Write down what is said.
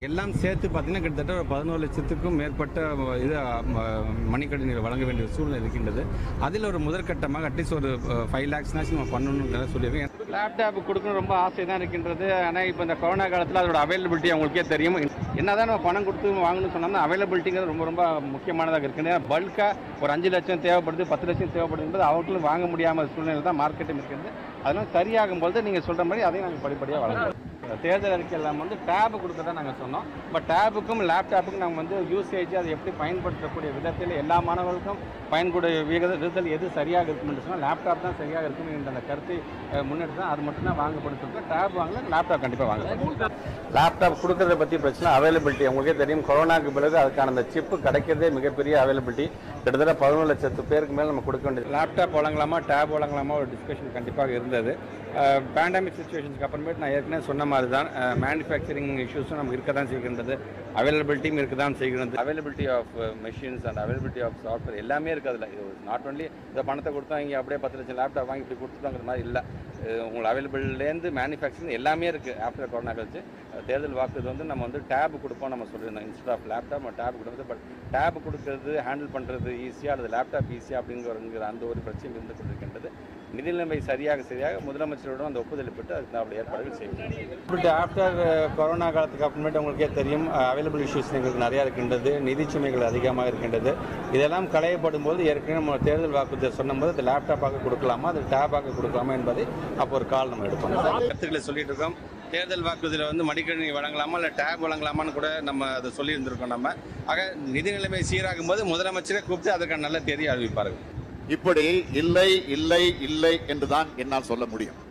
எல்லாம் சேர்த்து பார்த்தீங்கன்னா கிட்டத்தட்ட ஒரு பதினோரு லட்சத்துக்கும் மேற்பட்ட இது ம, மணிக்கணினிகள் வழங்க வேண்டிய சூழ்நிலை இருக்கின்றது அதில் ஒரு முதற்கட்டமாக அட்லீஸ்ட் ஒரு ஃபைவ் லேக்ஸ்னாச்சும் நம்ம பண்ணணும்னு சொல்லியிருக்கேன் லேப்டாப் கொடுக்கணும் ரொம்ப ஆசை தான் இருக்கின்றது ஆனால் இப்போ இந்த கொரோனா காலத்தில் அதோட அவைலபிலிட்டி அவங்களுக்கே தெரியும் என்னதான் நம்ம பணம் கொடுத்து வாங்கணும்னு சொன்னோம்னா அவைலபிலிட்டிங்கிறது ரொம்ப ரொம்ப முக்கியமானதாக இருக்குது ஏன்னா பல்காக ஒரு அஞ்சு லட்சம் தேவைப்படுது பத்து லட்சம் தேவைப்படுது அவங்களும் வாங்க முடியாமல் சூழ்நிலை தான் மார்க்கெட்டும் இருக்கிறது அதெல்லாம் சரியாகும் போது நீங்கள் சொல்கிற மாதிரி அதையும் நாங்கள் படிப்படியாக வழங்குவோம் தேர்தல் அறிக்கை எல்லாம் வந்து டேப் கொடுக்கறதா நாங்கள் சொன்னோம் பட் டேபுக்கும் லேப்டாப்புக்கும் நாங்கள் வந்து யூசேஜ் அதை எப்படி பயன்படுத்தக்கூடிய விதத்தில் எல்லா மாணவர்களுக்கும் பயன்கூடிய விகித விதத்தில் எது சரியாக இருக்கும் என்று சொன்னால் லேப்டாப் தான் சரியாக இருக்கும் என்ற அந்த கருத்தை அஹ், முன்னெடுத்து தான் அது மட்டும் தான் வாங்கப்படும் சொல்லிட்டு டேப் வாங்கல லேப்டாப் கண்டிப்பாக வாங்க லேப்டாப் கொடுக்கறத பற்றி பிரச்சனை அவைலபிலிட்டி உங்களுக்கே தெரியும் கொரோனாக்கு பிறகு அதுக்கான அந்த சிப்பு கிடைக்கிறதே மிகப்பெரிய அவைலபிலிட்டி கிட்டத்தட்ட பதினொரு லட்சத்து பேருக்கு மேலே நம்ம கொடுக்க வேண்டியது லேப்டாப் வழங்கலாமா டேப் வழங்கலாமா ஒரு டிஸ்கஷன் கண்டிப்பாக இருந்தது பேண்டமிக் சுச்சுவேஷனுக்கு அப்புறமேட்டு நான் ஏற்கனவே சொன்ன மாதிரி தான் மேனுஃபேக்சரிங் இஷ்யூஸும் நமக்கு இருக்க தான் செய்கின்றது அவைலபிலிட்டியும் இருக்க தான் செய்கிறது availability of machines and availability of software எல்லாமே இருக்குது அதில் இது நாட் ஒன்லி இந்த பணத்தை கொடுத்தா இங்கே அப்படியே பத்து லட்சம் லேப்டாப் வாங்கி இப்படி கொடுத்துட்டாங்கிற மாதிரி இல்லை உங்களுக்கு அவைலபிள்லேருந்து மேனுஃபேக்சரிங் எல்லாமே இருக்குது ஆஃப்டர் கொரோனா கழிச்சு அஹ், தேர்தல் வாக்குறது வந்து நம்ம வந்து டேப் கொடுப்போம் நம்ம சொல்லியிருந்தோம் இன்ஸ்டெட் ஆஃப் லேப்டாப் நம்ம டேப் கொடுக்குறது பட் டேப் கொடுக்கறது ஹேண்டில் பண்ணுறது ஈஸியாக அல்லது லேப்டாப் ஈஸியாக அப்படிங்கிற அந்த ஒரு பிரச்சனை இருந்து கொண்டிருக்கின்றது நிதி நிலைமை சரியாக சரியாக முதலமைச்சரோட அந்த ஒப்புதல் பெற்று அதுக்கு அப்படி ஏற்பாடுகள் செய்யும் ஆஃப்டர் கொரோனா காலத்துக்கு அப்புறமேட்டு உங்களுக்கே தெரியும் அவைலபிள் இஷ்யூஸ் எங்களுக்கு நிறையா இருக்கின்றது நிதி சுமைகள் அதிகமாக இருக்கின்றது இதெல்லாம் களையப்படும் போது ஏற்கனவே நம்ம தேர்தல் வாக்குறுதியை சொன்னபோது அது லேப்டாப்பாக கொடுக்கலாமா அது டேப்பாக கொடுக்கலாமா என்பதை அப்போ ஒரு கால் நம்ம எடுப்போம் கருத்துக்களை சொல்லிட்டு இருக்கோம் தேர்தல் வாக்குறுதியில் வந்து மடிக்கணினி வழங்கலாமா இல்லை டேப் வழங்கலாமான்னு கூட நம்ம அதை சொல்லியிருந்திருக்கோம் நம்ம ஆக நிதி நிலைமை சீராகும் போது முதலமைச்சரை கூப்பிட்டு அதற்கான நல்ல தேதி அறிவிப்பார்கள் இப்படி இல்லை இல்லை இல்லை என்றுதான் என்னால் சொல்ல முடியும்